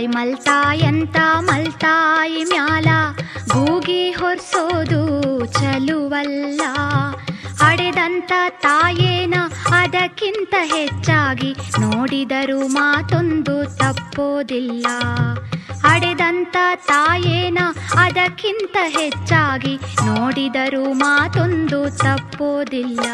ಮಲ್ತಾಯ್ ಮಲ್ತಾಯಂತ ಮಲ್ತಾಯಿ ಮ್ಯಾಲ ಗೂಗಿ ಹೊರ್ಸೋದು ಚಲುವಲ್ಲ ಹಡೆದಂತ ತಾಯೇನ ಅದಕ್ಕಿಂತ ಹೆಚ್ಚಾಗಿ ನೋಡಿದರೂ ಮಾತೊಂದು ತಪ್ಪೋದಿಲ್ಲ ಹಡೆದಂತ ತಾಯೇನ ಅದಕ್ಕಿಂತ ಹೆಚ್ಚಾಗಿ ನೋಡಿದರೂ ಮಾತೊಂದು ತಪ್ಪೋದಿಲ್ಲ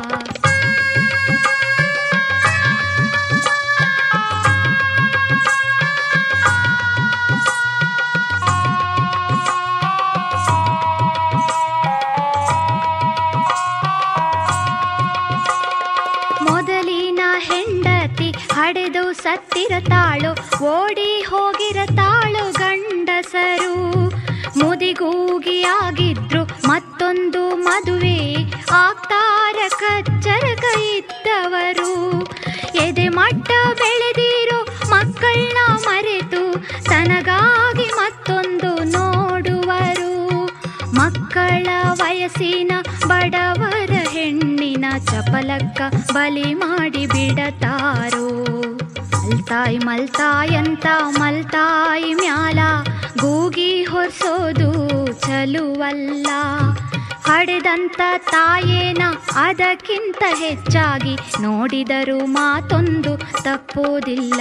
ಮೊದಲಿನ ಹೆಂಡತಿ ಹಡೆದು ಸತ್ತಿರತಾಳು ಓಡಿ ಹೋಗಿರತಾಳು ಗಂಡಸರು ಮುದಿಗೂಗಿಯಾಗಿದ್ರು ಮತ್ತೊಂದು ಮದುವೆ ಆಗ್ತಾರ ಕಚ್ಚರಕ ಇದ್ದವರು ಎದೆ ಮಟ್ಟ ಬೆಳೆದಿರೋ ಮಕ್ಕಳನ್ನ ಮರೆತು ತನಗಾಗಿ ಮತ್ತೊಂದು ನೋಡುವರು ಮಕ್ಕಳ ವಯಸ್ಸಿನ ಬಡವರ ಹೆಣ್ಣಿನ ಚಪಲಕ್ಕ ಬಲಿ ಮಾಡಿ ಬಿಡತಾರೋ ಮಲ್ತಾಯ್ ಮಲ್ತಾಯಂತ ಮಲ್ತಾಯಿ ಮ್ಯಾಲ ಗೂಗಿ ಹೊರ್ಸೋದು ಚಲುವಲ್ಲ ಹಡೆದಂತ ತಾಯೇನ ಅದಕ್ಕಿಂತ ಹೆಚ್ಚಾಗಿ ನೋಡಿದರೂ ಮಾತೊಂದು ತಪ್ಪೋದಿಲ್ಲ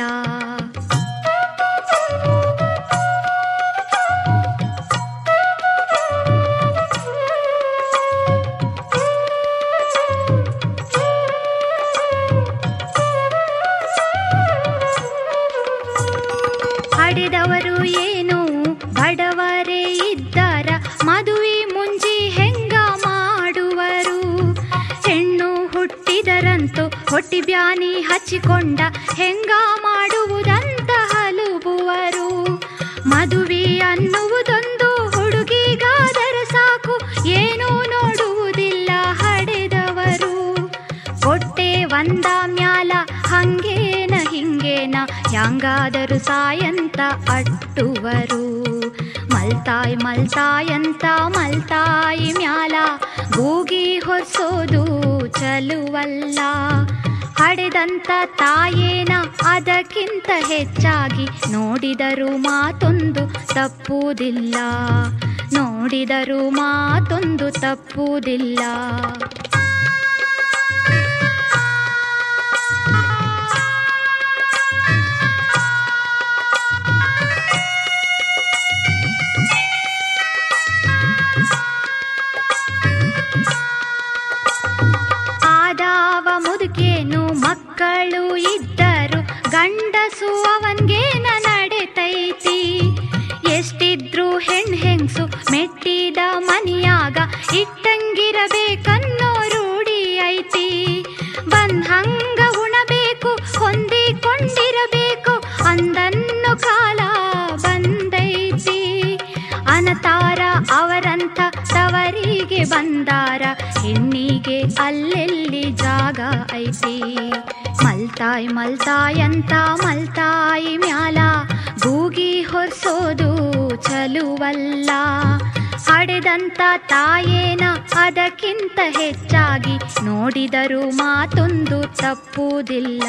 ಹಡೆದವರು ಏನು ಬಡವರೇ ಇದ್ದಾರ ಮದುವೆ ಮುಂಜಿ ಹೆಂಗ ಮಾಡುವರು ಹೆಣ್ಣು ಹುಟ್ಟಿದರಂತೂ ಹೊಟ್ಟಿ ಬ್ಯಾನಿ ಹಚ್ಚಿಕೊಂಡ ಹೆಂಗ ಮಾಡುವುದಂತ ಹಲುಬುವರು ಮದುವೆ ಅನ್ನುವುದೊಂದು ಹುಡುಗಿಗಾದರ ಸಾಕು ಏನೂ ನೋಡುವುದಿಲ್ಲ ಹಡೆದವರು ಹೊಟ್ಟೆ ಒಂದ ಮ್ಯಾಲ ಹಂಗೇನ ಹಿಂಗೇನ ಹ್ಯಾಂಗಾದರೂ ಸಾಯಂತ ಅಟ್ಟುವರು ಮಲ್ತಾಯ್ ಮಲ್ತಾಯಂತ ಮಲ್ತಾಯಿ ಮ್ಯಾಲ ಗೂಗಿ ಹೊರ್ಸೋದು ಚಲುವಲ್ಲ ಹಡೆದಂತ ತಾಯೇನ ಅದಕ್ಕಿಂತ ಹೆಚ್ಚಾಗಿ ನೋಡಿದರೂ ಮಾತೊಂದು ತಪ್ಪುವುದಿಲ್ಲ ನೋಡಿದರೂ ಮಾತೊಂದು ತಪ್ಪುವುದಿಲ್ಲ ಆದಾವ ಮುದುಕೇನು ಮಕ್ಕಳು ಇದ್ದರು ಗಂಡಸು ಅವನ್ಗೇನ ನಡೆತೈತಿ ಎಷ್ಟಿದ್ರು ಹೆಣ್ ಹೆಂಗ್ಸು ಮೆಟ್ಟಿದ ಮನಿಯಾಗ ಇಟ್ಟಂಗಿರಬೇಕನ್ನೋ ರೂಢಿ ಐತಿ ಬಂದ್ ಹಂಗ ಉಣಬೇಕು ಹೊಂದಿಕೊಂಡಿರಬೇಕು ಅಂದನ್ನು ಕಾಲ ಬಂದೈತಿ ಅನತಾರ ಅವರಂತ ತವರಿಗೆ ಬಂದಾರ ಹೆಣ್ಣಿಗೆ ಅಲ್ಲೆಲ್ಲಿ ಜಾಗ ಐತಿ ಮಲ್ತಾಯ್ ಮಲ್ತಾಯಂತ ಮಲ್ತಾಯಿ ಮ್ಯಾಲ ಗೂಗಿ ಹೊರ್ಸೋದು ಚಲುವಲ್ಲ ಹಡೆದಂತ ತಾಯೇನ ಅದಕ್ಕಿಂತ ಹೆಚ್ಚಾಗಿ ನೋಡಿದರೂ ಮಾತೊಂದು ತಪ್ಪುವುದಿಲ್ಲ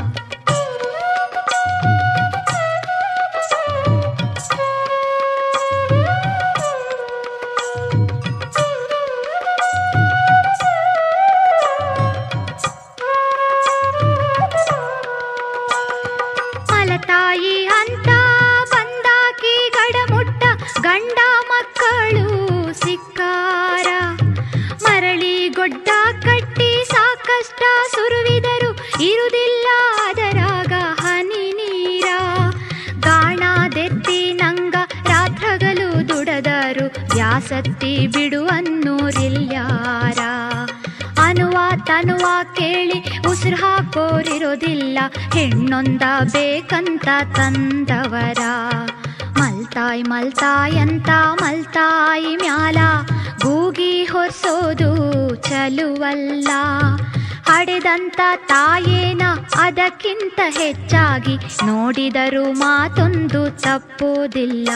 ಮಲತಾಯಿ ಅಂತ ಬಂದಾಕಿ ಗಡಮುಟ್ಟ ಗಂಡ ಮಕ್ಕಳು ಸಿಕ್ಕಾರ ಮರಳಿ ಗೊಡ್ಡ ಕಟ್ಟಿ ಸಾಕಷ್ಟ ಸುರುವಿದರು ಇರುವುದಿಲ್ಲ ಅದರಾಗ ಹನಿ ನೀರ ಗಾಣದೆತ್ತಿ ನಂಗ ರಾತ್ರಗಲು ದುಡದರು ವ್ಯಾಸತ್ತಿ ಬಿಡುವನ್ನೂರಿಲ್ಯಾರ ಅನುವ ತನುವ ಕೇಳಿ ಉಸಿರು ಹಾಕೋರಿರೋದಿಲ್ಲ ಹೆಣ್ಣೊಂದ ಬೇಕಂತ ತಂದವರ ಮಲ್ತಾಯ್ ಮಲ್ತಾಯಂತ ಮಲ್ತಾಯಿ ಮ್ಯಾಲ ಗೂಗಿ ಹೊರ್ಸೋದು ಚಲುವಲ್ಲ ಹಡೆದಂತ ತಾಯೇನ ಅದಕ್ಕಿಂತ ಹೆಚ್ಚಾಗಿ ನೋಡಿದರೂ ಮಾತೊಂದು ತಪ್ಪುವುದಿಲ್ಲ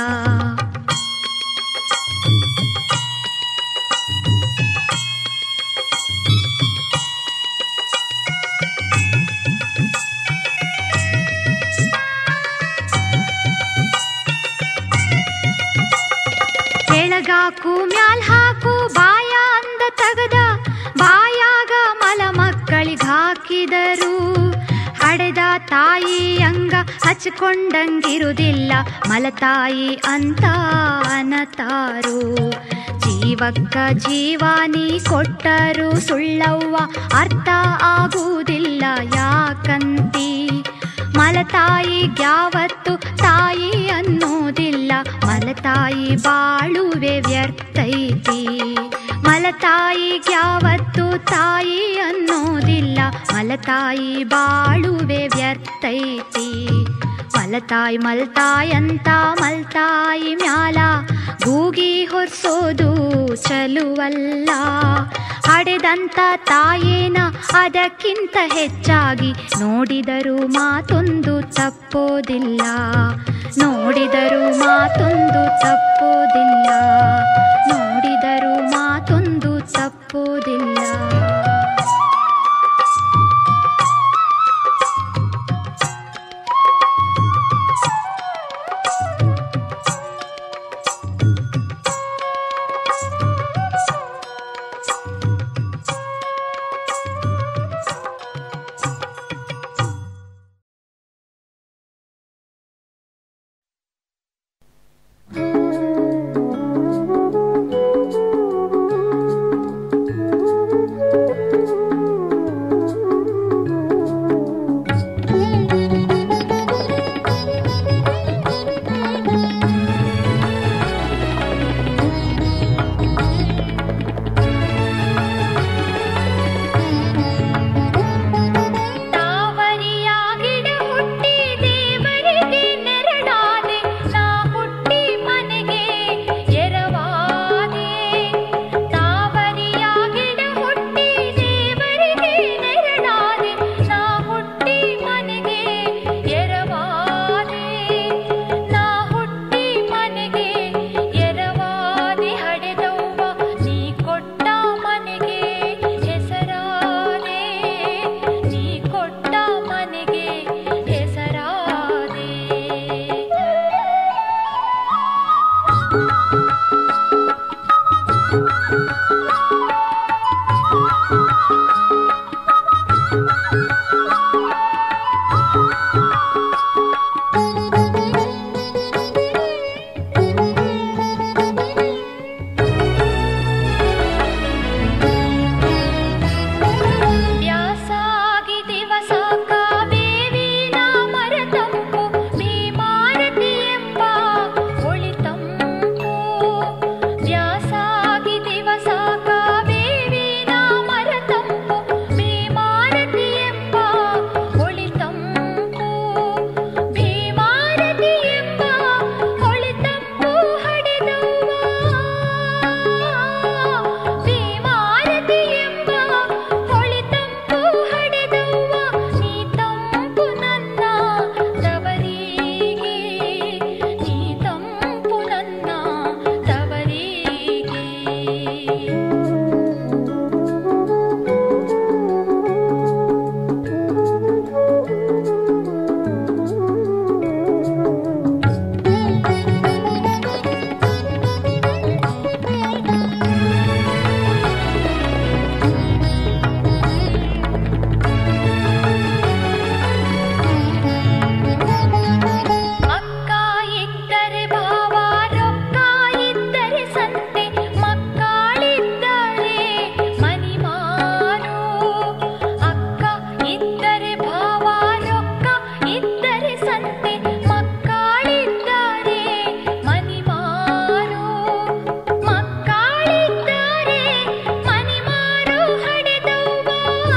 ಚಾಕು ಮ್ಯಾಲ್ ಹಾಕು ಬಾಯ ಅಂದ ತಗದ ಬಾಯಾಗ ಮಲ ಮಕ್ಕಳಿಗೆ ಹಾಕಿದರು ಹಡೆದ ತಾಯಿ ಅಂಗ ಹಚ್ಕೊಂಡಂಗಿರುವುದಿಲ್ಲ ಮಲತಾಯಿ ಅಂತ ಅನತಾರು ಜೀವಕ್ಕ ಜೀವಾನಿ ಕೊಟ್ಟರು ಸುಳ್ಳವ್ವ ಅರ್ಥ ಆಗುವುದಿಲ್ಲ ಯಾಕಂತಿ ಮಲತಾಯಿಗ್ಯಾವತ್ತು ತಾಯಿ ಅನ್ನೋದಿಲ್ಲ ಮಲತಾಯಿ ಬಾಳುವೆ ವ್ಯರ್ಥೈತಿ ಮಲತಾಯಿಗ್ಯಾವತ್ತು ತಾಯಿ ಅನ್ನೋದಿಲ್ಲ ಮಲತಾಯಿ ಬಾಳುವೆ ವ್ಯರ್ಥೈತಿ ಮಲತಾಯಿ ಮಲ್ತಾಯ್ ಅಂತ ಮಲ್ತಾಯಿ ಮ್ಯಾಲ ಗೂಗಿ ಹೊರ್ಸೋದು ಚಲುವಲ್ಲ ಹಡೆದಂತ ತಾಯೇನ ಅದಕ್ಕಿಂತ ಹೆಚ್ಚಾಗಿ ನೋಡಿದರೂ ಮಾತೊಂದು ತಪ್ಪೋದಿಲ್ಲ ನೋಡಿದರೂ ಮಾತೊಂದು ತಪ್ಪೋದಿಲ್ಲ ನೋಡಿದರೂ ಮಾತೊಂದು ತಪ್ಪೋದಿಲ್ಲ ತಾವರಿಯಾಗಿಡ ಹುಟ್ಟಿ ದೇವರಿಗೆ ನೆರಳಾದೆ ನಾ ಹುಟ್ಟಿ ಮನೆಗೆ ಎರವಾದೆ ತಾವರಿಯಾಗಿಡ ಹುಟ್ಟಿ ದೇವರಿಗೆ ನೆರಳಾದೆ ನಾ ಹುಟ್ಟಿ ಮನೆಗೆ ಎರವಾದೆ ನಾ ಹುಟ್ಟಿ ಮನೆಗೆ ಎರವಾದೆ ಹಡೆದವ್ವ ನೀ ಕೊಟ್ಟ ಮನೆಗೆ ಹೆಸರಾದೆ ನೀ ಕೊಟ್ಟ ಮನೆಗೆ ಹೆಸರಾದೆ ವ್ಯಾಸಾಗಿ ದಿವಸ ಕಾವೇವಿನ ಮರತಂಪು ಭೀಮಾರತಿ ಎಂಬ ಒಳಿತಂಪು ವ್ಯಾಸಾಗಿ ದಿವಸ ಕಾವೇವಿನ ಮರತಂಪು ಭೀಮಾರತಿ ಎಂಬ ಒಳಿತಂಪು ಭೀಮಾರತಿ ಎಂಬ ಒಳಿತಂಪು ಹಡೆದವ್ವ ಭೀಮಾರತಿ ಎಂಬ ಹೊಳಿತಂಪು ಹಡೆದವ್ವ ನೀ ತಂಪು ನನ್ನ ತವರಿಗೆ ನೀ ತಂಪು ನನ್ನ ತವರಿಗೆ ಅಕ್ಕ ಇದ್ದರೆ ಭಾವ ರೊಕ್ಕ ಇದ್ದರೆ ಸಂತೆ ಮಕ್ಕಳಿದ್ದರೆ ಮನಿಮಾರು ಅಕ್ಕ ಇದ್ದರೆ ಭಾವ ರೊಕ್ಕ ಇದ್ದರೆ ಸಂತೆ ಮಕ್ಕಳಿದ್ದರೆ ಮನಿಮಾರು ಮಕ್ಕಳಿದ್ದರೆ ಮನಿಮಾರು ಹಡೆದವ್ವ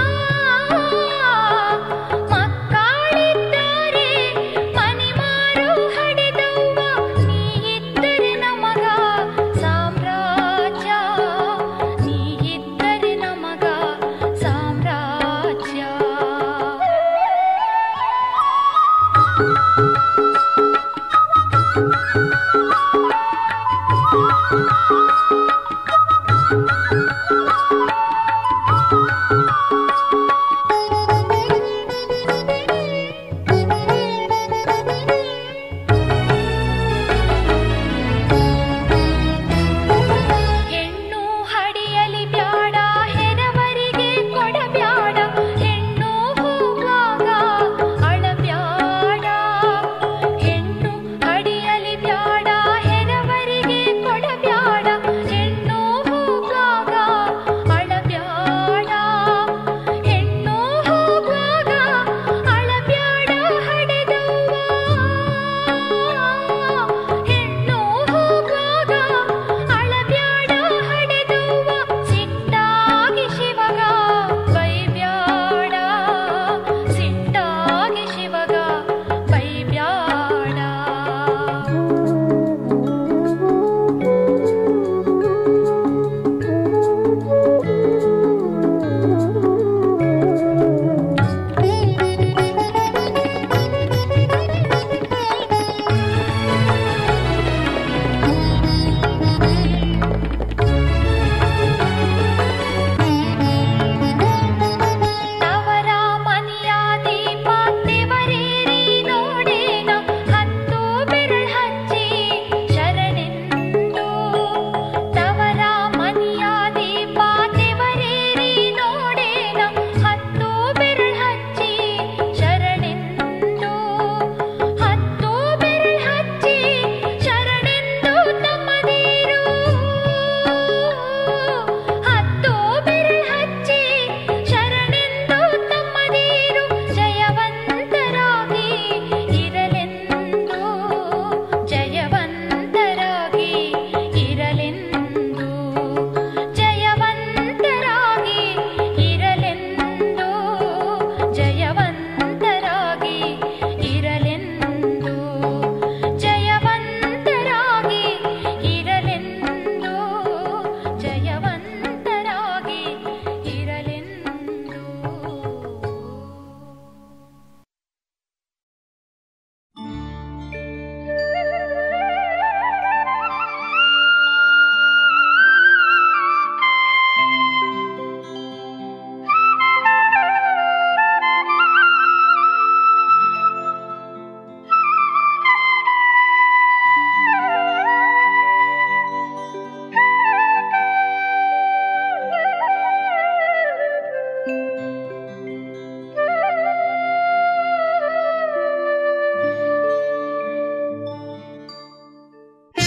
ಮಕ್ಕಳಿದ್ದರೆ ಮನಿಮಾರು ಹಡೆದವ್ವ ನೀ ಇದ್ದರೆ ನಮಗ ಸಾಮ್ರಾಜ್ಯ ನೀ ಇದ್ದರೆ ನಮಗ ಸಾಮ್ರಾಜ್ಯ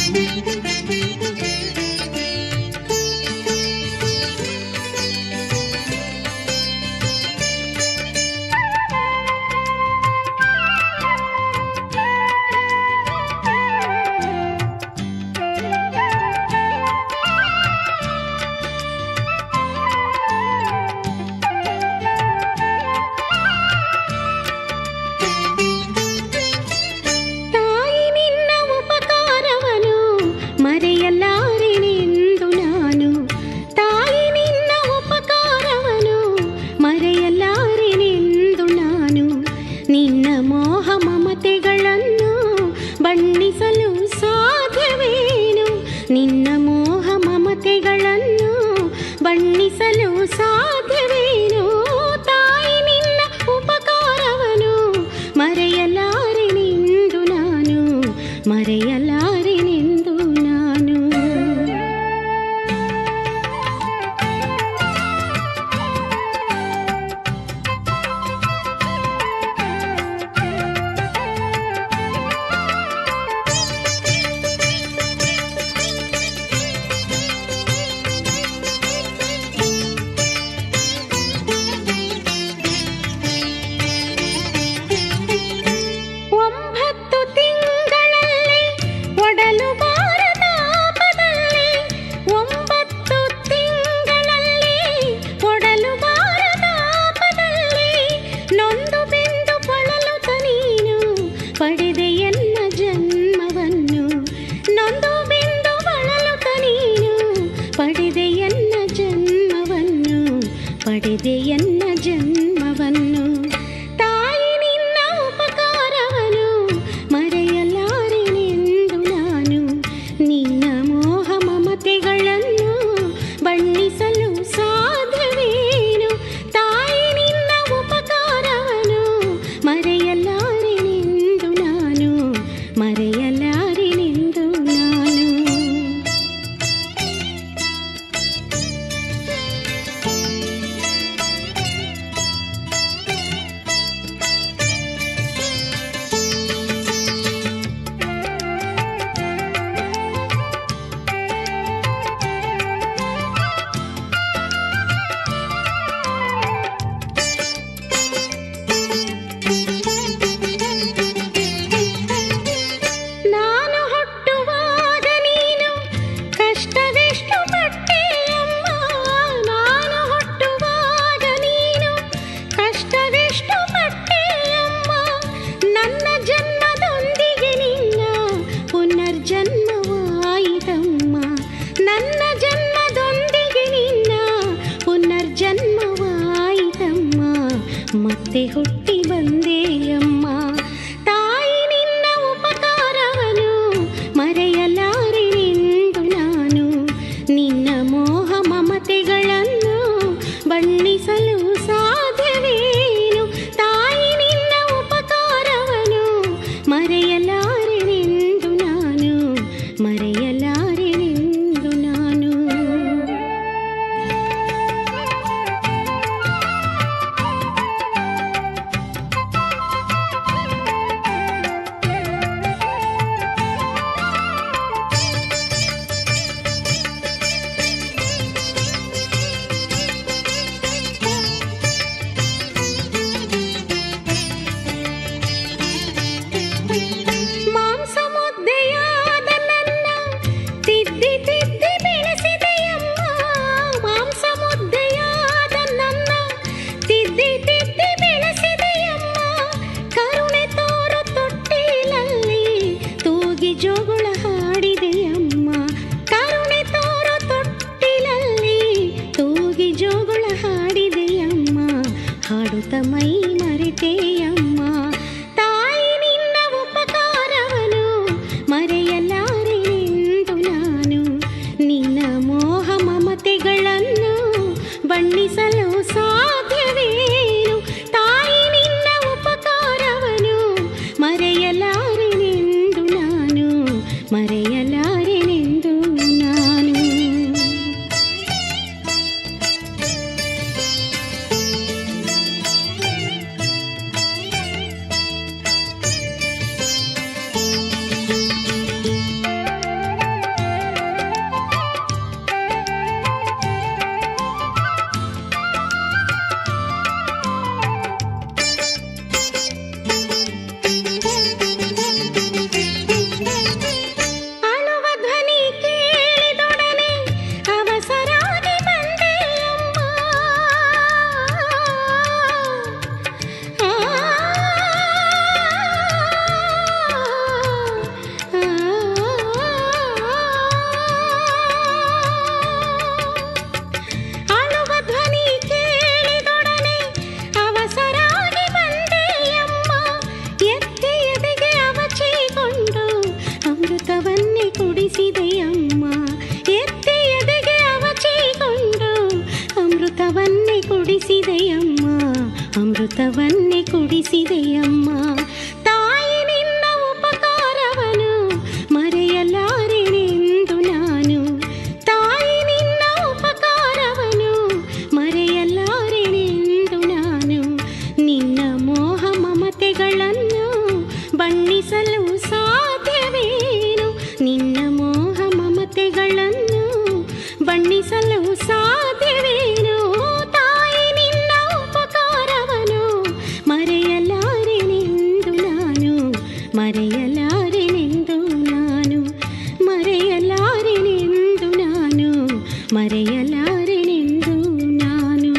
ತಾಯಿ ನಿನ್ನ ಉಪಕಾರವನು ಮರೆಯಲಾರೆನೆಂದು ನಾನು ತಾಯಿ ನಿನ್ನ ಉಪಕಾರವನು ಮರೆಯಲಾರೆನೆಂದು ನಾನು ನಿನ್ನ ಮೋಹ ಮಮತೆಗಳನ್ನು ಬಣ್ಣಿಸಲು ಸಾಧ್ಯವೇನು ನಿನ್ನ ಮೋಹ ಮಮತೆಗಳನ್ನು ಬಣ್ಣಿಸಲು ಸಾಧ್ಯವೇನು ತಾಯಿ ನಿನ್ನ ಉಪಕಾರವನು ಮರೆಯಲಾರೆನೆಂದು ನಾನು ಮರೆಯಲಾರೆನೆಂದು ನಾನು ಒಂಬತ್ತು ತಿಂಗಳಲ್ಲಿ ಒಡಲು ಬಾರದಾಪದಲ್ಲಿ ಒಂಬತ್ತು ತಿಂಗಳಲ್ಲಿ ಒಡಲು ಬಾರದಾಪದಲ್ಲಿ ನೊಂದು ಬೆಂದು ಬಳಲುತ್ತ ನೀನು ಪಡೆದೆ ಎನ್ನ ಜನ್ಮವನ್ನು ನೊಂದು ಬೆಂದು ಬಳಲುತ್ತ ನೀನು ಪಡೆದೆ ಎನ್ನ ಜನ್ಮವನ್ನು ಪಡೆದೆ ಎನ್ನ ಜನ್ಮವನ್ನು ತಾಯಿ ನಿನ್ನ ಉಪಕಾರವನು ಮರೆಯಲಾರೆನೆಂದು ನಾನು ನಿನ್ನ ಮೋಹ ಮಮತೆಗಳನ್ನು ಬಣ್ಣಿಸಲು ಸಾಧ್ಯವೇನು ತಾಯಿ ನಿನ್ನ ಉಪಕಾರವನು ಮರೆಯಲಾರೆನೆಂದು ನಾನು ಮರೆಯಲಾರೆನೆಂದು ನಾನು ನಾನು ಹುಟ್ಟುವಾಗ ನೀನು ಕಷ್ಟವೆಷ್ಟು ಪಟ್ಟೆಯಮ್ಮ ನಾನು ಹುಟ್ಟುವಾಗ ನೀನು ಕಷ್ಟವೆಷ್ಟು ಪಟ್ಟೆಯಮ್ಮ ನನ್ನ ಜನ್ಮದೊಂದಿಗೆ ನಿನ್ನ ಪುನರ್ಜನ್ಮವಾಯಿತಮ್ಮ ನನ್ನ ಜನ್ಮದೊಂದಿಗೆ ನಿನ್ನ ಪುನರ್ಜನ್ಮವಾಯಿತಮ್ಮ ಮತ್ತೆ ಹುಟ್ಟಿ ಬಂದೆಯಮ್ಮ ತಾಯಿ ನಿನ್ನ ಉಪಕಾರವನು ಮರೆಯಲಾರೆನೆಂದು ನಾನು ನಿನ್ನ ಮೋಹ ಮಮತೆಗಳನ್ನು ಬಣ್ಣಿಸಲು ಸಾಧ್ಯವೇನು ತಾಯಿ ನಿನ್ನ ಉಪಕಾರವನು ಮರೆಯಲಾರೆನೆಂದು ನಾನು ಮರೆಯಲಾರೆನೆಂದು ನಾನು ಮಾಂಸ ಮುದ್ದೆಯಾದ ನನ್ನ ತಿದ್ದಿ ತಿದ್ದಿ ಬೆಳೆಸಿದೆಯಮ್ಮ ಮಾಂಸ ಮುದ್ದೆಯಾದ ನನ್ನ ತಿದ್ದಿ ತಿದ್ದಿ ಬೆಳೆಸಿದೆಯಮ್ಮ ಕರುಣೆ ತೋರು ತೊಟ್ಟಿಲಲ್ಲಿ ತೂಗಿ ಜೋಗುಳ ಹಾಡಿದೆಯಮ್ಮ ಕರುಣೆ ತೋರು ತೊಟ್ಟಿಲಲ್ಲಿ ತೂಗಿ ಜೋಗುಳ ಹಾಡಿದೆಯಮ್ಮ ಹಾಡುತ್ತ ಮೈ ಮರೆತೆಯಮ್ಮ ತಾಯಿ ನಿನ್ನ ಉಪಕಾರವನು ಮರೆಯಲಾರೆನೆಂದು ನಾನು ನಿನ್ನ ಮೋಹ ಮಮತೆಗಳನ್ನು ಬಣ್ಣಿಸಲು ಸಾಧ್ಯವೇನು ತಾಯಿ ನಿನ್ನ ಉಪಕಾರವನು ಮರೆಯಲಾರೆನೆಂದು ನಾನು ಮರೆಯಲಾರೆನೆಂದು ನಾನು ಬಣ್ಣಿಸಲು ಸಾಧ್ಯವೇನು ನಿನ್ನ ಮೋಹ ಮಮತೆಗಳನ್ನು ಬಣ್ಣಿಸಲು ಸಾಧ್ಯವೇನು ತಾಯಿ ನಿನ್ನ ಉಪಕಾರವನು ಮರೆಯಲಾರೆನೆಂದು ನಾನು ಮರೆಯಲಾರೆನೆಂದು ನಾನು ಮರೆಯಲಾರೆನೆಂದು ನಾನು ಮರೆಯಲಾರೆನೆಂದು ನಾನು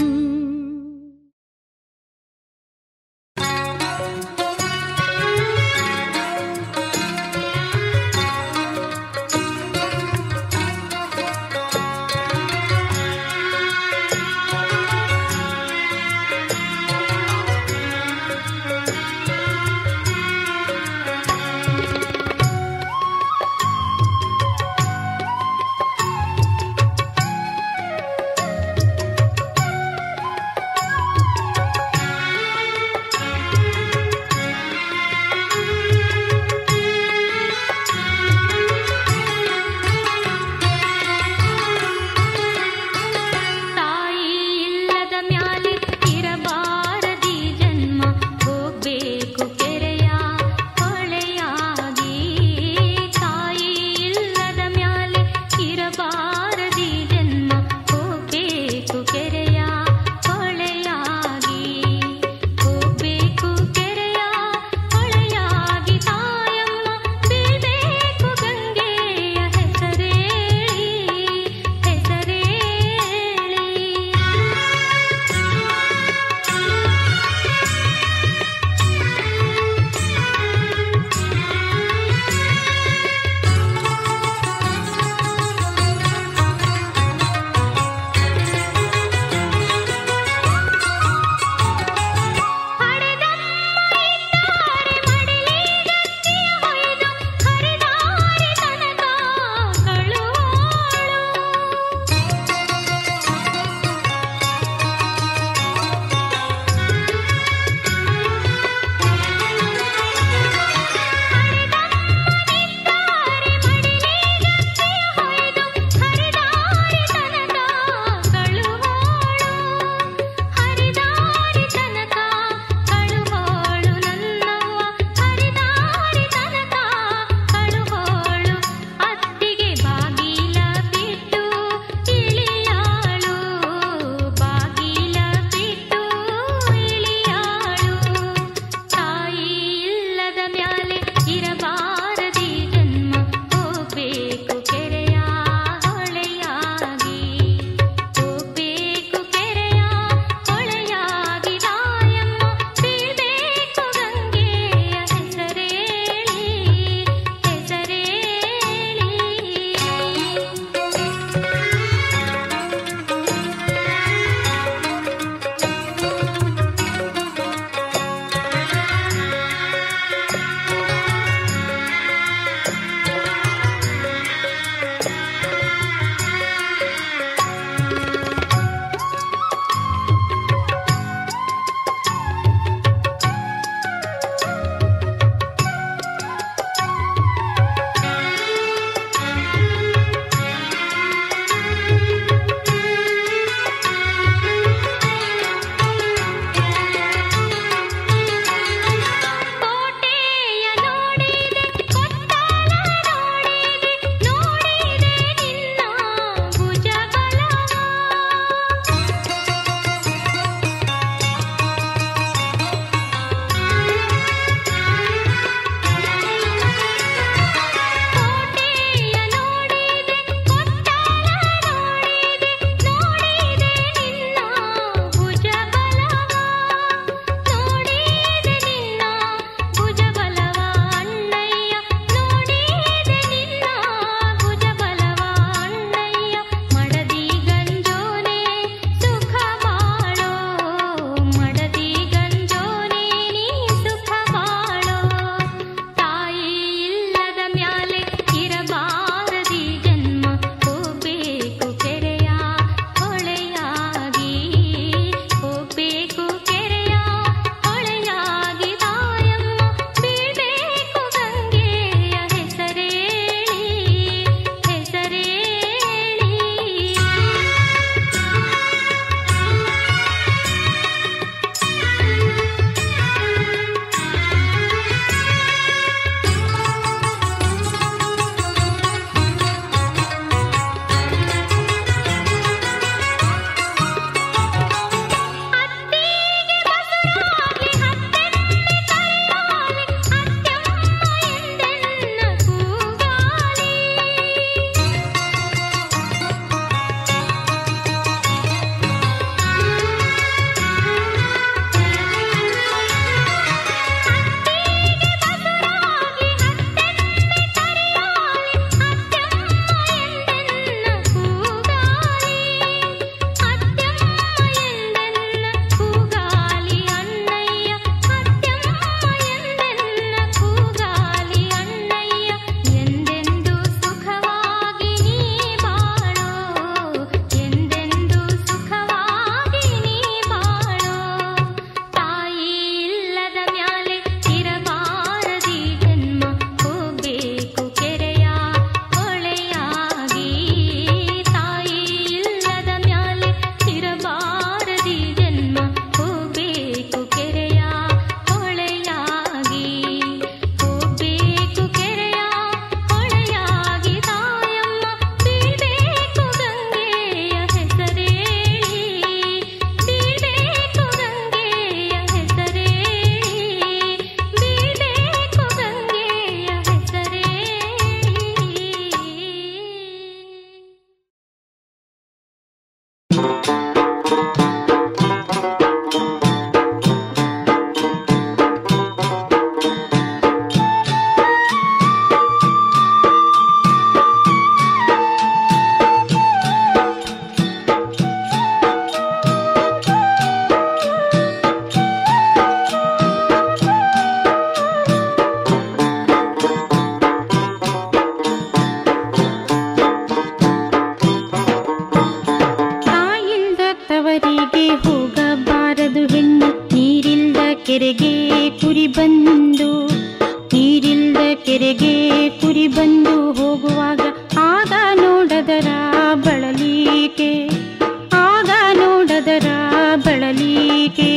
ಕೆರೆಗೆ ಕುರಿ ಬಂದು ಹೋಗುವಾಗ ಆಗ ನೋಡದರ ಬಳಲಿಕೆ ಆಗ ನೋಡದರ ಬಳಲಿಕೆ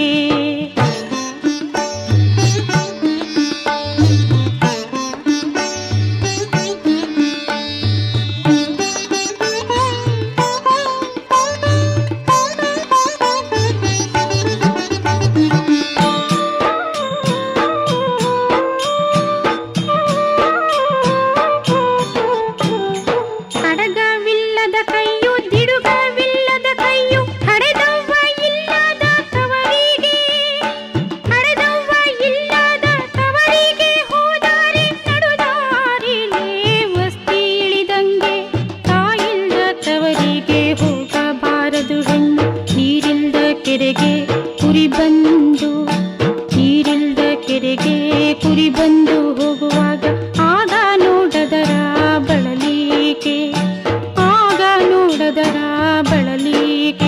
ಕಡಗವಿಲ್ಲದ ಕೈಯು ದಿಡುಗವಿಲ್ಲದ ಕೈಯು ಹಡೆದವ್ವ ಇಲ್ಲದ ತವರಿಗೆ ಹಡೆದವ್ವ ಇಲ್ಲದ ತವರಿಗೆ ಹೋದರೆ ನಡುದಾರಿಲೇ ವಸ್ತಿ ಇಳಿದಂಗೆ ತಾಯಿಲ್ದ ತವರಿಗೆ ಹೋಗಬಾರದು ಹೆಣ್ಣು ನೀರಿಲ್ದ ಕೆರೆಗೆ ಕುರಿ ಬಂದು ನೀರಿಲ್ದ ಕೆರೆಗೆ ಕುರಿ ಬಂದು ಹೋಗುವಾಗ ಆಗ ನೋಡದರ ಬಳಲಿಕೆ ಆಗ ನೋಡದರ ಬಳಲಿಕೆ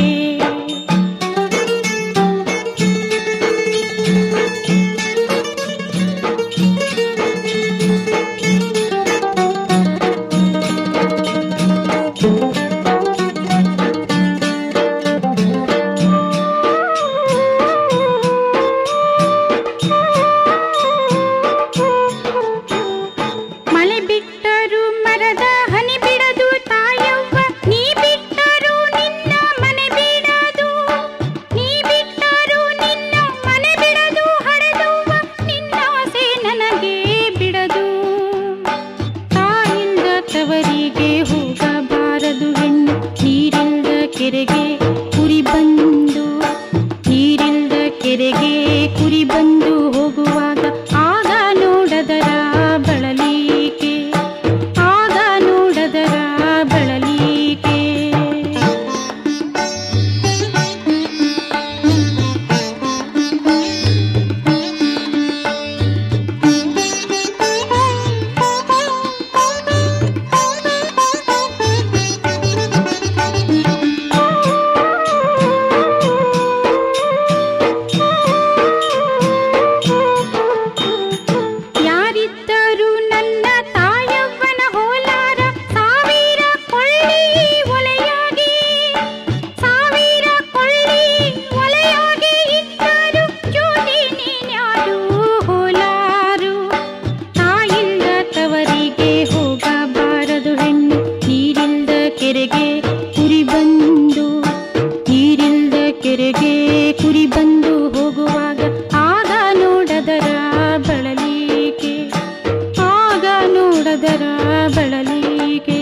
ಮಳೆ ಬಿಟ್ಟರು ಮರದ ಹನಿ ಬಿಡದು ತಾಯವ್ವ ನೀ ಬಿಟ್ಟರು ನಿನ್ನ ಮನೆ ಬಿಡದು ನೀ ಬಿಟ್ಟರು ನಿನ್ನ ಮನೆ ಬಿಡದು ಹಡೆದವ್ವ ನಿನ್ನ ಆಸೆ ನನಗೆ ಬಿಡದು ತಾಯಿಲ್ದ ತವರಿಗೆ ಹೋಗಬಾರದು ಹೆಣ್ಣು ನೀರಿಲ್ದ ಕೆರೆಗೆ ಕುರಿ ಬಂದು ನೀರಿಲ್ದ ಕೆರೆಗೆ ಕುರಿ ಬಂದು ಹೋಗುವಾಗ ಆಗ ನೋಡದರ ಬಳಲಿಕೆ ಆಗ ನೋಡದರ ಬಳಲಿಕೆ ಯಾರಿದ್ದರು ನನ್ನ ತಾಯವ್ವನ ಹೋಲಾರ ಸಾವಿರ ಕೊಳ್ಳಿ ಒಲೆಯಾಗಿ ಸಾವಿರ ಕೊಳ್ಳಿ ಒಲೆಯಾಗಿ ಇದ್ದರು ಜ್ಯೋತಿ ನೀನ್ಯಾರು ಹೋಲಾರು ತಾಯಿಲ್ದ ತವರಿಗೆ ಹೋಗಬಾರದು ಹೆಣ್ಣು ನೀರಿಲ್ದ ಕೆರೆಗೆ ಕುರಿ ಬಂದು ನೀರಿಲ್ದ ಕೆರೆಗೆ ಕುರಿ ಬಂದು ಹೋಗುವಾಗ ಆಗ ನೋಡದರ ಬಳಲಿಕೆ ಆಗ ನೋಡದರ ಬಳಲಿಕೆ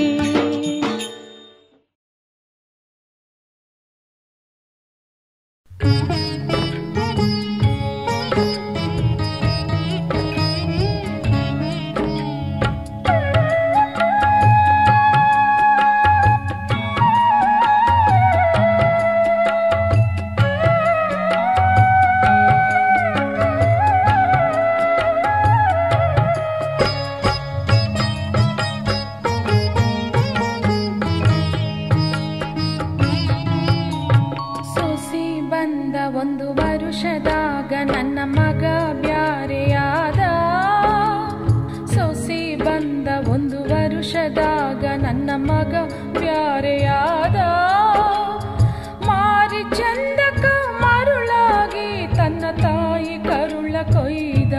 ಸೊಸಿ ಬಂದ ಒಂದು ವರುಷದಾಗ ನನ್ನ ಮಗ ಬ್ಯಾರೆಯಾದ ಸೊಸಿ ಬಂದ ಒಂದು ವರುಷದಾಗ ನನ್ನ ಮಗ ಬ್ಯಾರೆಯಾದ ಮಾರಿ ಚಂದಕ ಮರುಳಾಗಿ ತನ್ನ ತಾಯಿ ಕರುಳ ಕೊಯ್ದ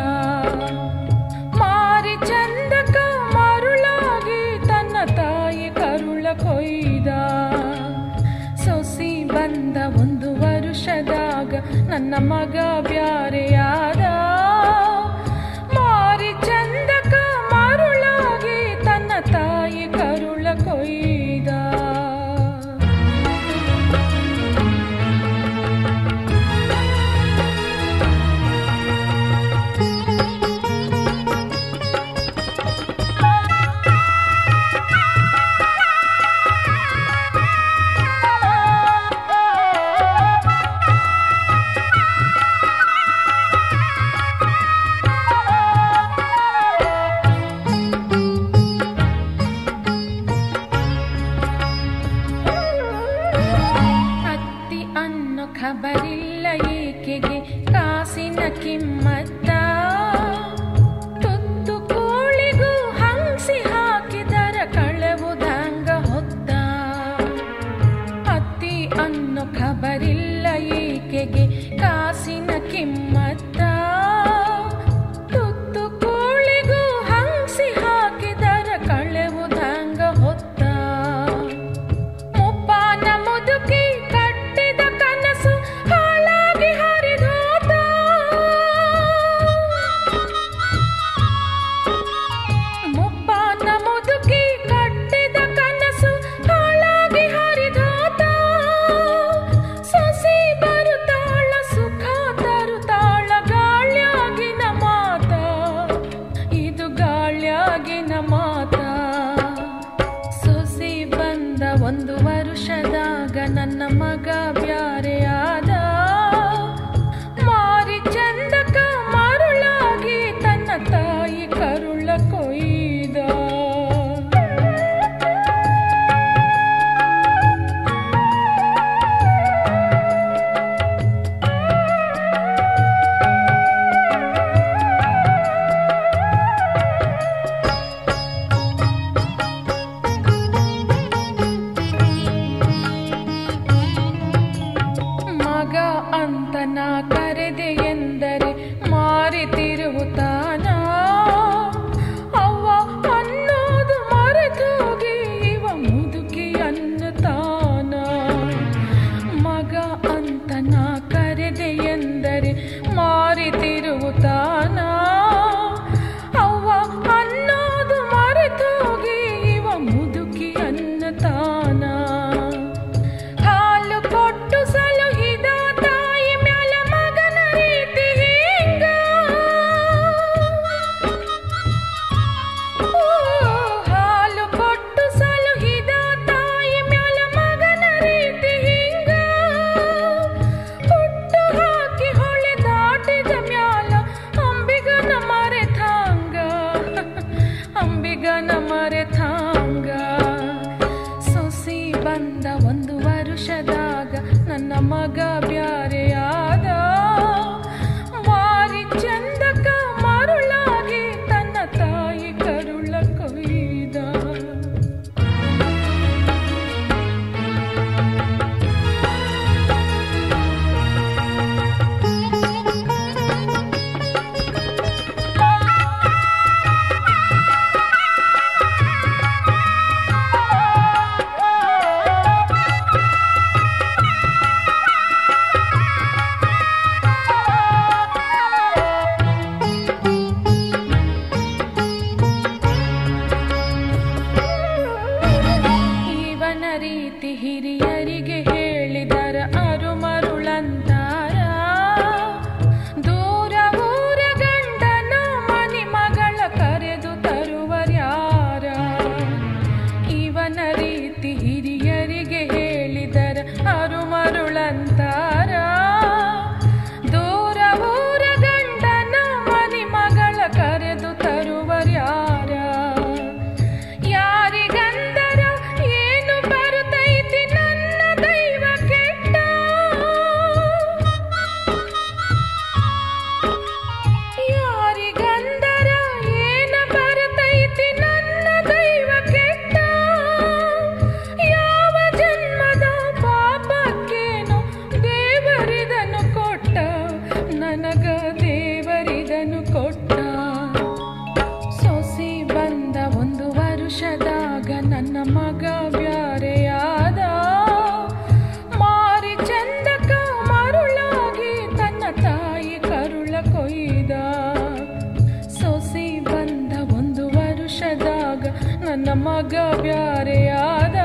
ಮಾರಿ ಚಂದಕ ಮರುಳಾಗಿ ತನ್ನ ತಾಯಿ ಕರುಳ ಕೊಯ್ದ ಸೊಸಿ ಬಂದ ಒಂದು ವರುಷದಾಗ ನನ್ನ ಮಗ ಬ್ಯಾರೆಯಾದ ಮಾರಿ ಚಂದಕ ಮರುಳಾಗಿ ತನ್ನ ತಾಯಿ ಕರುಳ ಕೊಯ್ದ ಮಗ ಬ್ಯಾರೆಯಾದ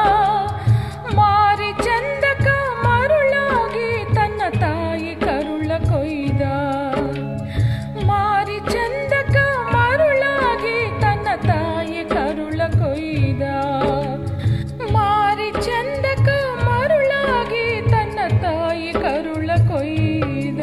ಮಾರಿ ಚಂದಕ ಮರುಳಾಗಿ ತನ್ನ ತಾಯಿ ಕರುಳ ಕೊಯ್ದ ಮಾರಿ ಚಂದಕ ಮರುಳಾಗಿ ತನ್ನ ತಾಯಿ ಕರುಳ ಕೊಯ್ದ ಮಾರಿ ಚಂದಕ ಮರುಳಾಗಿ ತನ್ನ ತಾಯಿ ಕರುಳ ಕೊಯ್ದ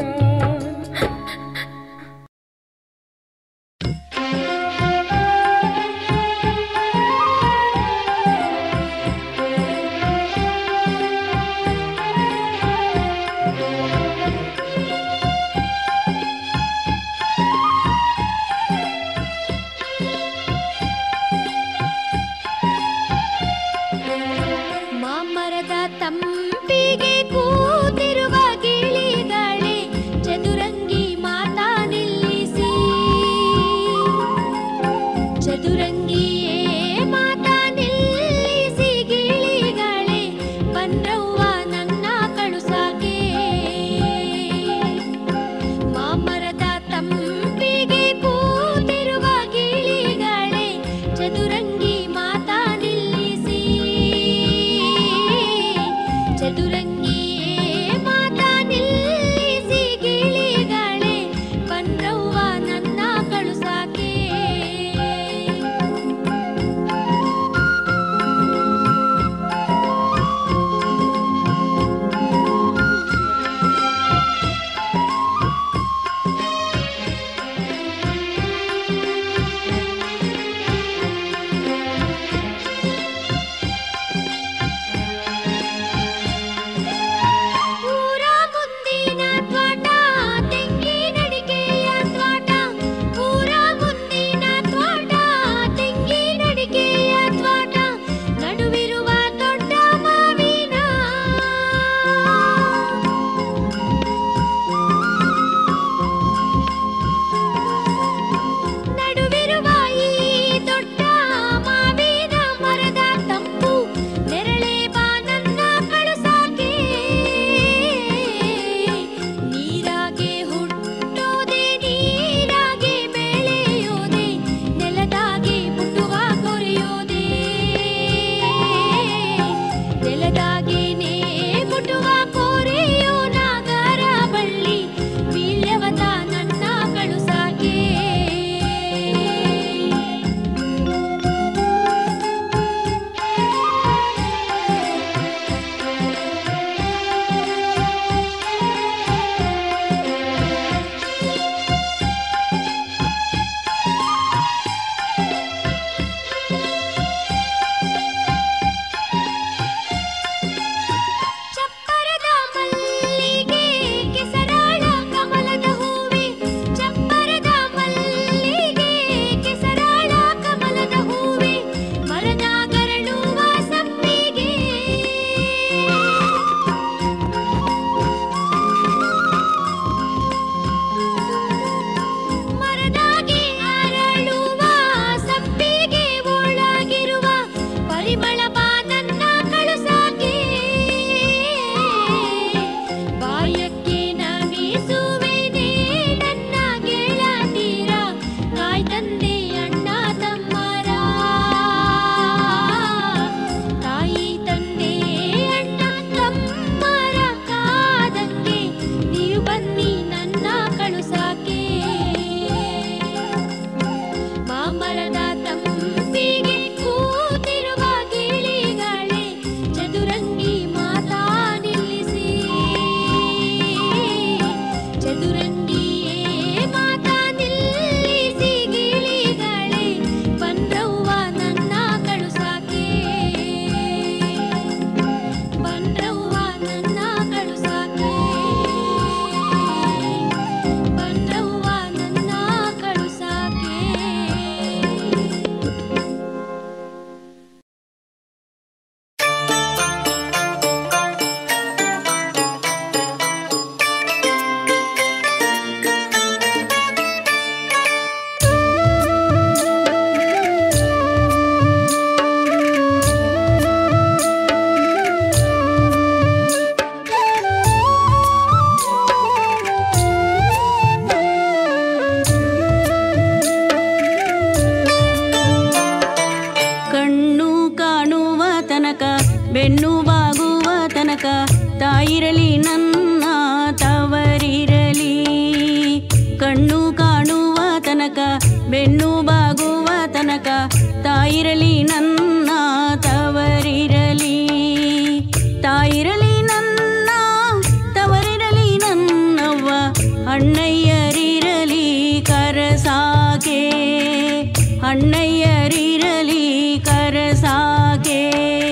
ಅಣ್ಣಯ್ಯರಿರಲಿ ಕರಸಾಕೆ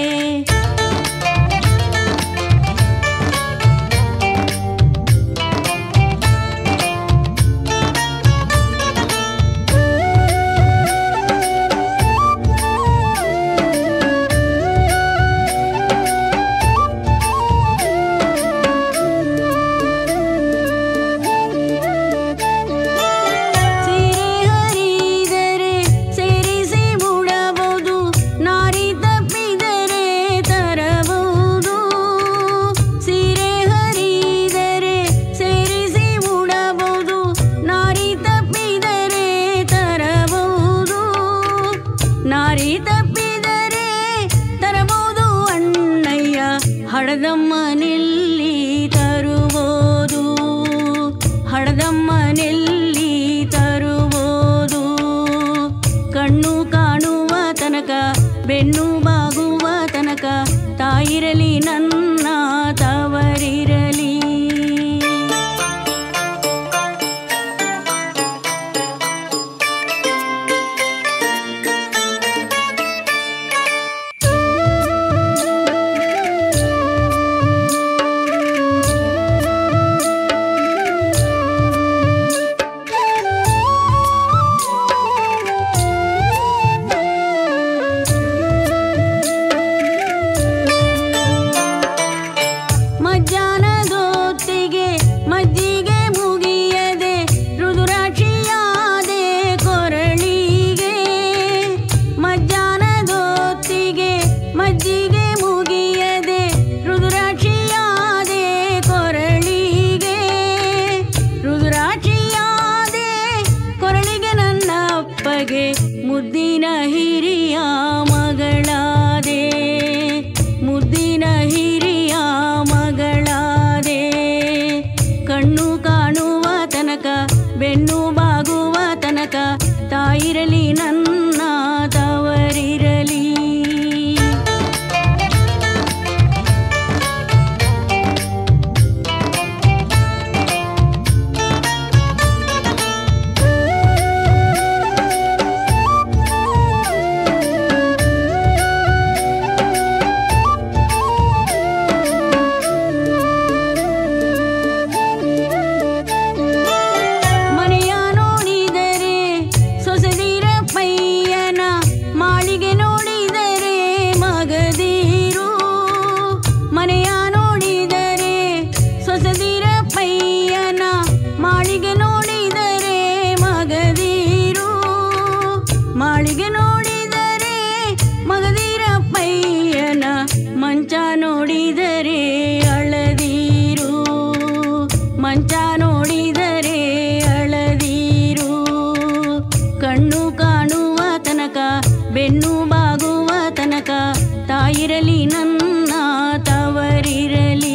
ಸೀರೆ ಹರಿದರೆ ಸೇರಿಸಿ ಮುಡಬಹುದು ನಾರಿ ತಪ್ಪಿದರೆ ತರಬಹುದು ಸೀರೆ ಹರಿದರೆ ಸೇರಿಸಿ ಮುಡಬಹುದು ನಾರಿ ತಪ್ಪಿದರೆ ತರಬಹುದು ನಾರಿ ತಪ್ಪಿದರೆ ತರಬಹುದು ಅಣ್ಣಯ್ಯ ಹಡದಮ್ಮನೆಲ್ಲಿ ತರುವುದು ಹಡದಮ್ಮನೆಲ್ಲಿ ತರುವುದು ಕಣ್ಣು ಕಾಣುವ ತನಕ ಬೆನ್ನು ಬಾಗುವ ತನಕ ತಾಯಿರಲಿ ನನ್ನ ತವರಿರಲಿ ಮಜ್ಜಾನದೊತ್ತಿಗೆ ಮಜ್ಜಿಗೆ ಮುಗಿಯದೆ ರುದುರಾಕ್ಷಿಯಾದೆ ಕೊರಳಿಗೆ ಮಜ್ಜಾನದೊತ್ತಿಗೆ ಮಜ್ಜಿಗೆ ಮುಗಿಯದೆ ರುದುರಾಕ್ಷಿಯಾದೆ ಕೊರಳಿಗೆ ರುದುರಾಕ್ಷಿಯಾದೆ ಕೊರಳಿಗೆ ನನ್ನ ಅಪ್ಪಗೆ ಮುದ್ದಿನ ಹಿರಿಯ ಮಗಳಾದೆ ಮುದ್ದಿನ ಹಿರಿಯ ಮಗಳಾದೆ ಕಣ್ಣು ಕಾಣುವ ತನಕ ಬೆನ್ನು ಬಾಗುವ ತನಕ ತಾಯಿರಲಿ ನನ್ನ ತವರಿರಲಿ ಮನೆಯ ನೋಡಿದರೆ ಸೊಸೆದಿರ ಪಯ್ಯನ ಮಾಳಿಗೆ ನೋಡಿದರೆ ಮಗದೀರು ಮನೆಯ ನೋಡಿದರೆ ಸೊಸೆದಿರ ಪಯ್ಯನ ಮಾಳಿಗೆ ನೋಡಿದರೆ ಮಗದೀರು ಮಾಳಿಗೆ ನೋಡಿದರೆ ಮಗದೀರ ಪಯ್ಯನ ಮಂಚ ನೋಡಿದರೆ ಅಳದೀರು ಮಂಚ ನೋಡಿದರೆ ಅಳದೀರು ಕಣ್ಣು ಕಾಣುವ ತನಕ ಬೆನ್ನು ಬಾಗುವ ತನಕ ತಾಯಿರಲಿ ನನ್ನ ತವರಿರಲಿ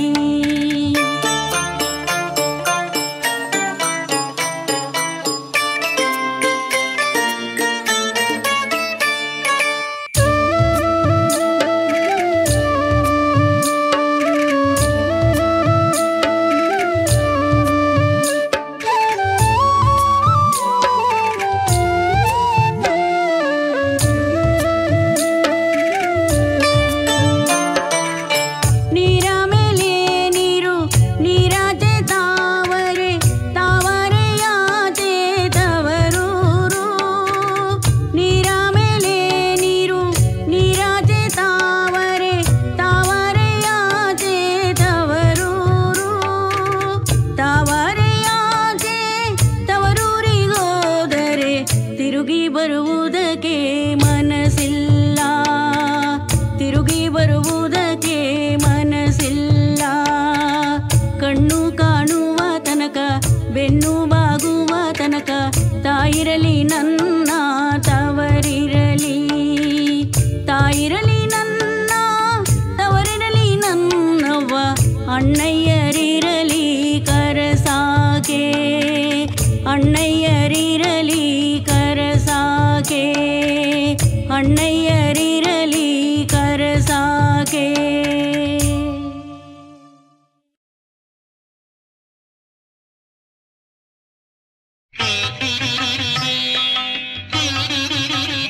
ನೀರ ಮೇಲೆ ನೀರು ನೀರಾಚೆ ತಾವರೆ ತಾವರೆಯಾಚೆ ತವರೂರು ನೀರ ಮೇಲೆ ನೀರು ನೀರಾಚೆ ತಾವರೆ ತಾವರೆಯಾಚೆ ತವರೂರು ತಾವರೆಯಾಚೆ ತವರೂರಿಗೋದರೆ ತಿರುಗಿ ಬರುವುದಕ್ಕೆ ಮನಸ್ಸಿಲ್ಲ ತಿರುಗಿ ಬರುವುದಕ್ಕೆ ಮನಸ್ಸಿಲ್ಲ ಕಣ್ಣು ಕಾಣುವ ತನಕ ಬೆನ್ನು ಬಾಗುವ ತನಕ ತಾಯಿರಲಿ ನನ್ನ ತವರಿರಲಿ ತಾಯಿರಲಿ ನನ್ನ ತವರಿರಲಿ ನನ್ನವ್ವ ಅಣ್ಣಯ್ಯರಿರಲಿ ಕರಸಾಕೆ ಅಣ್ಣಯ್ಯರಿರಲಿ ಕರಸಾಕೆ ಅಣ್ಣಯ್ಯರಿರಲಿ ಕರಸಾಕೆ Thank you.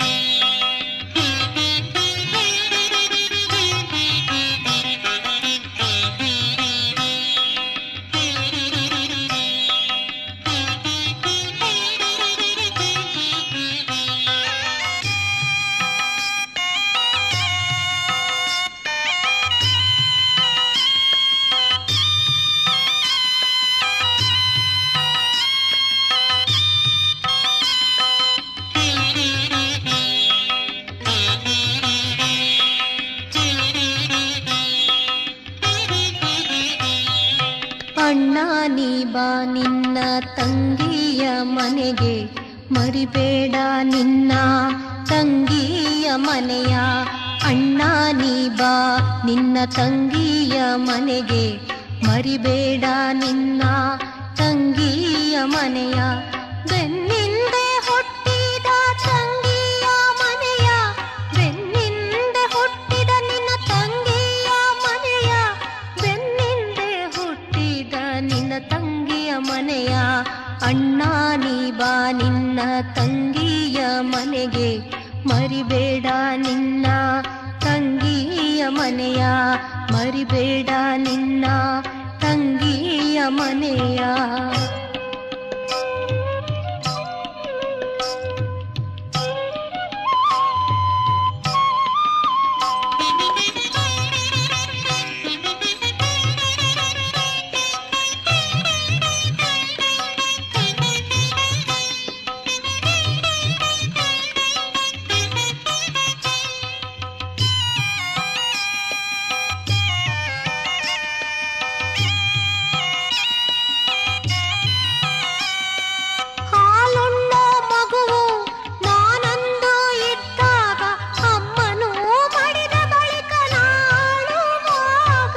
ಬಾ ನಿನ್ನ ತಂಗಿಯ ಮನೆಗೆ ಮರಿಬೇಡ ನಿನ್ನ ತಂಗಿಯ ಮನೆಯ ಅಣ್ಣ ನೀ ಬಾ ನಿನ್ನ ತಂಗಿಯ ಮನೆಗೆ ಮರಿಬೇಡ ನಿನ್ನ ತಂಗಿಯ ಮನೆಯ ಬೆನ್ನಿಂದೆ ಹುಟ್ಟಿದ ತಂಗಿಯ ಮನೆಯ ಬೆನ್ನಿಂದೆ ಹುಟ್ಟಿದ ನಿನ್ನ ತಂಗಿಯ ಮನೆಯ ಬೆನ್ನಿಂದೆ ಹುಟ್ಟಿದ ನಿನ್ನ ತಂಗಿಯ ಮನೆಯ ಅಣ್ಣ ನೀ ಬಾ ನಿನ್ನ ತಂಗಿಯ ಮನೆಗೆ ಮರಿಬೇಡ ನಿನ್ನ ತಂಗಿಯ ಮನೆಯ ಮರಿಬೇಡ ನಿನ್ನ ತಂಗಿಯ ಮನೆಯ ಹಾಲುಣ್ಣೋ ಮಗುವು ನಾನಂದು ಇದ್ದಾಗ ಅಮ್ಮನು ಮಡಿದ ಬಳಿಕ ನಾಳುವಾಗ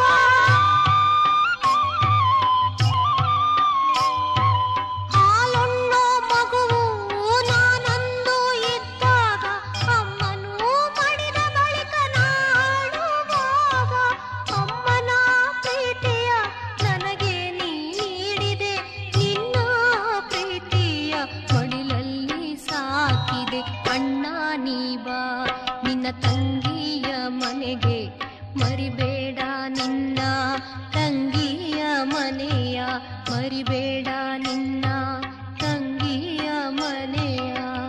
ಹಾಲುಣ್ಣೋ ಮಗುವು ನಾನಂದು ಇದ್ದಾಗ ಅಮ್ಮನು ಮಡಿದ ಬಳಿಕ ನಾಳುವಾಗ ಅಮ್ಮನ ಪ್ರೀತಿಯ ನನಗೆ ನೀ ನೀಡಿದೆ ನಿನ್ನ ಪ್ರೀತಿಯ ಮಡಿಲಲ್ಲಿ ಸಾಕಿದೆ ಅಣ್ಣ ನೀ ಬಾ ನಿನ್ನ ತಂಗಿಯ ಮನೆಗೆ ಮರಿಬೇಡ ನಿನ್ನ ತಂಗಿಯ ಮನೆಯ ಮರಿಬೇಡ ನಿನ್ನ ತಂಗಿಯ ಮನೆಯ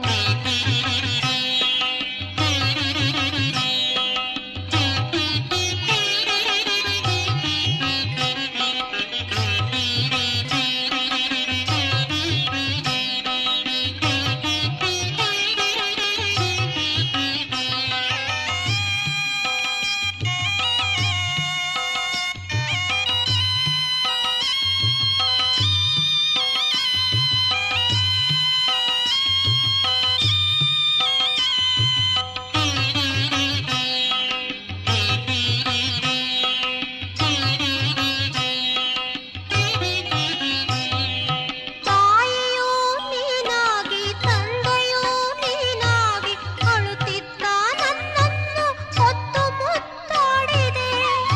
ತಾಯಿಯೂ ನೀನಾಗಿ ತಂದೆಯೂ ನೀನಾಗಿ ಅಳುತ್ತಿದ್ದ ನನ್ನನ್ನು ಹೊತ್ತು ಮುತ್ತಾಡಿದೆ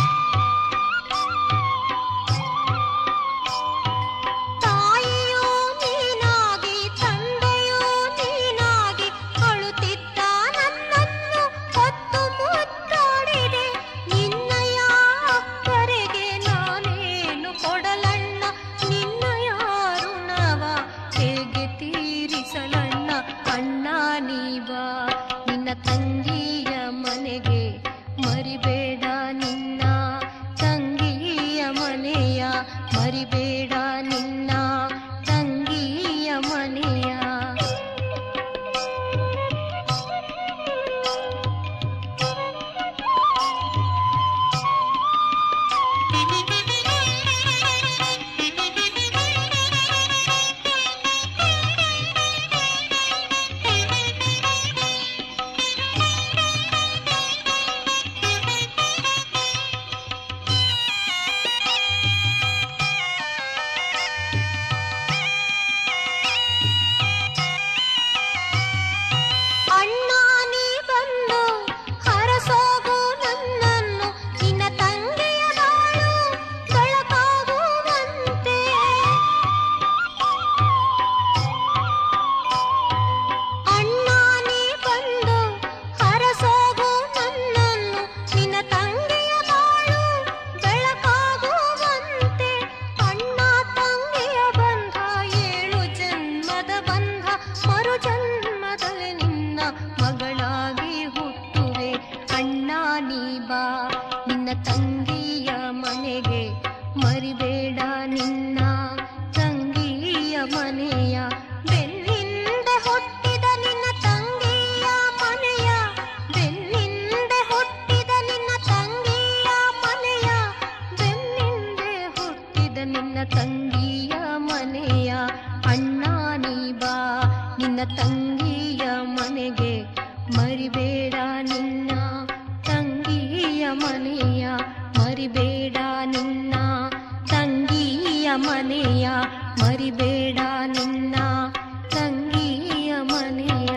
ತಾಯಿಯೂ ನೀನಾಗಿ ತಂದೆಯೂ ನೀನಾಗಿ ಅಳುತ್ತಿದ್ದ ನನ್ನನ್ನು ಹೊತ್ತು ಮುತ್ತಾಡಿದೆ ನಿನ್ನಯ ಅಕ್ಕರೆಗೆ ನಾನೇನು ಕೊಡಲಣ್ಣ ನಿನ್ನಯ ಋಣವ ಹೇಗೆ ತೀರಿಸಲಣ್ಣ ಅಣ್ಣ ನೀವಾ ನಿನ್ನ ತಂಗಿಯ ಮನೆಗೆ ಮರಿಬೇಡ ನಿನ್ನ ತಂಗಿಯ ಮನೆಯ ಮರಿಬೇಡ ನಿನ್ನ ತಂಗಿಯ ಮನೆಯ ಅಣ್ಣ ನೀ ಬಂದು ಹರಸೋಗು ನನ್ನನ್ನು ನಿನ್ನ ತಂಗಿಯ ಬಾಳು ಬೆಳಕಾಗುವಂತೆ ಅಣ್ಣ ನೀ ಬಂದು ಹರಸೋಗು ನನ್ನನ್ನು ನಿನ್ನ ತಂಗಿಯ ಬಾಳು ಬೆಳಕಾಗುವಂತೆ ಅಣ್ಣ ತಂಗಿಯ ಬಂಧ ಏಳು ಜನ್ಮದ ಬಂಧ ಮರು ಜನ್ಮದಲ್ಲಿ ನಿನ್ನ ಮಗಳಾಗಿ ಹುಟ್ಟುವೆ ಅಣ್ಣ ನೀ ಬಾ ನಿನ್ನ ತಂಗಿಯ ಮನೆಗೆ ಮರಿಬೇಡ ನಿನ್ನ ತಂಗಿಯ ಮನೆಯ ಬೆನ್ನಿಂದೆ ಹುಟ್ಟಿದ ನಿನ್ನ ತಂಗಿಯ ಮನೆಯ ಬೆನ್ನಿಂದೆ ಹುಟ್ಟಿದ ನಿನ್ನ ತಂಗಿಯ ಮನೆಯ ಬೆನ್ನಿಂದೆ ಹುಟ್ಟಿದ ನಿನ್ನ ತಂಗಿಯ ಮರಿಬೇಡ ನಿನ್ನ ತಂಗಿಯ ಮನೆಯ ಮರಿಬೇಡ ನಿನ್ನ ತಂಗಿಯ ಮನೆಯ ಮರಿಬೇಡ ನಿನ್ನ ತಂಗಿಯ ಮನೆಯ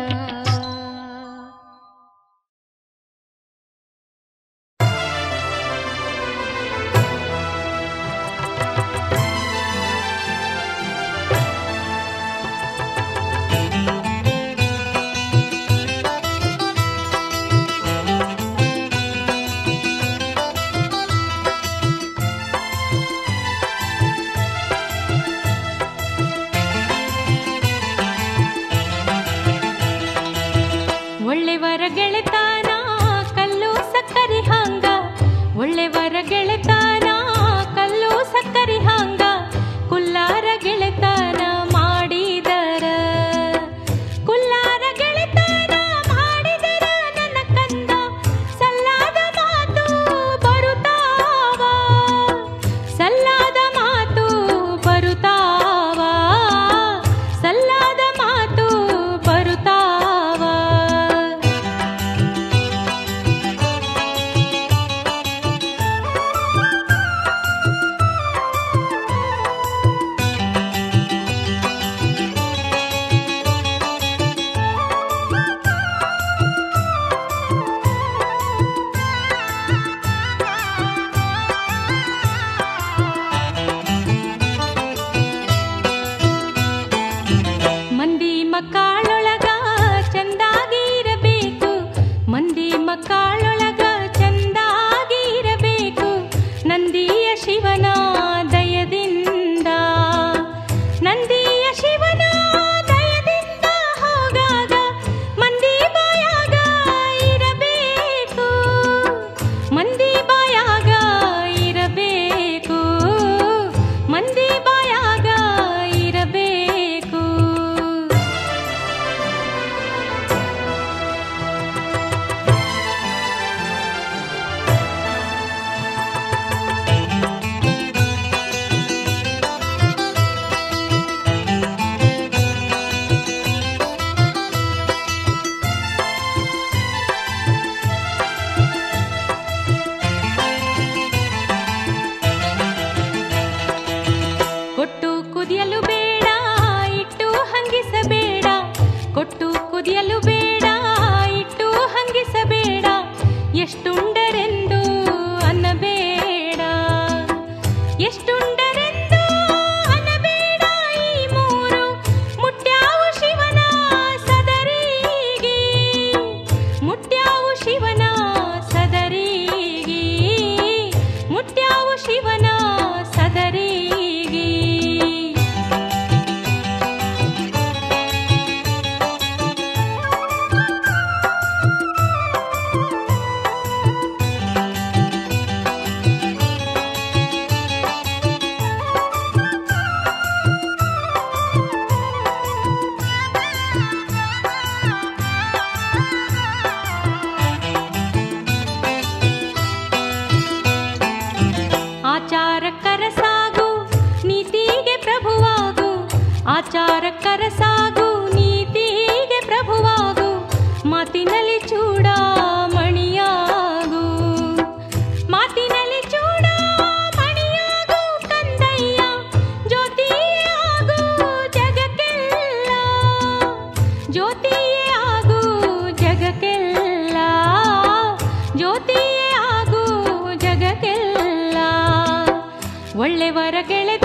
ಒಳ್ಳೆವರ ಗೆಳೆತನ ಕಲ್ಲು ಸಕ್ಕರಿ ಹಂಗ ಒಳ್ಳೆವರ ಗೆಳೆತನ ಕಲ್ಲು ಸಕ್ಕರಿ ಹಂಗ ಕುಲ್ಲಾರ ಗೆಳೆತನ ಮಾಡಿದರ ಕುಲ್ಲಾರ ಗೆಳೆತನ ಮಾಡಿದರ ನನ್ನ ಕಂದ ಸಲ್ಲಾದ ಮಾತು ಬರುತ್ತಾವ ಸಲ್ಲಾದ ಮಾತು ಬರುತ್ತಾವ ಸಲ್ಲಾದ ಮಾತು ಬರುತ್ತಾವ ಮಂದಿ ಮಕ್ಕಳೊಳಗ ಚಂದಾಗಿ ಇರಬೇಕು ಮಂದಿ ಮಕ್ಕಳೊಳಗ ಚಂದಾಗಿ ಇರಬೇಕು ನಂದಿಯ ಶಿವನ ದಯದಿಂದ ನಂದಿಯ ಶಿವನ ದಯದಿಂದ ಹೋಗಾಗ ಮಂದಿ ಬಾಯಾಗ ಇರಬೇಕು ಮಂದಿ ಬಾಯಾಗ ಇರಬೇಕು ಮಂದಿ ಬಾಯಾಗ ಇರಬೇಕು ಕೊಟ್ಟು ಕುದಿಯಲು ಬೇಡ ಇಟ್ಟು ಹಂಗಿಸಬೇಡ ಕೊಟ್ಟು ಕುದಿಯಲು ಬೇಡ ಇಟ್ಟು ಹಂಗಿಸಬೇಡ ಎಷ್ಟುಂಡರೆಂದು ಅನ್ನಬೇಡ ಎಷ್ಟುಂಡರೆಂದು ಅನ್ನಬೇಡ ಈ ಮೂರು ಮುಟ್ಯಾವು ಶಿವನ ಸದರಿಗೆ ಮುಟ್ಯಾವು ಶಿವನ ಸದರಿಗೆ ಮುಟ್ಯಾವು ಶಿವನ ಸದರಿಗೆ ಆಚಾರಕ್ಕರ ಸಾಗು ನೀತಿಗೆ ಪ್ರಭುವಾಗು ಆಚಾರಕ್ಕರ ಸಾಗು ನೀತಿಗೆ ಪ್ರಭುವಾಗು ಮಾತಿನಲ್ಲಿ ಚೂಡ ಮಣಿಯಾಗು ಮಾತಿನಲ್ಲಿ ಚೂಡ ಮಣಿಯಾಗು ಕಂದಯ್ಯ ಜ್ಯೋತಿಯೇ ಆಗು ಜಗಕ್ಕೆಲ್ಲ ಜ್ಯೋತಿಯೇ ಆಗು ಜಗಕ್ಕೆಲ್ಲ ಜ್ಯೋತಿಯೇ ಆಗು ಜಗಕ್ಕೆಲ್ಲ ಒಳ್ಳೆವರ ಗೆಳೆತ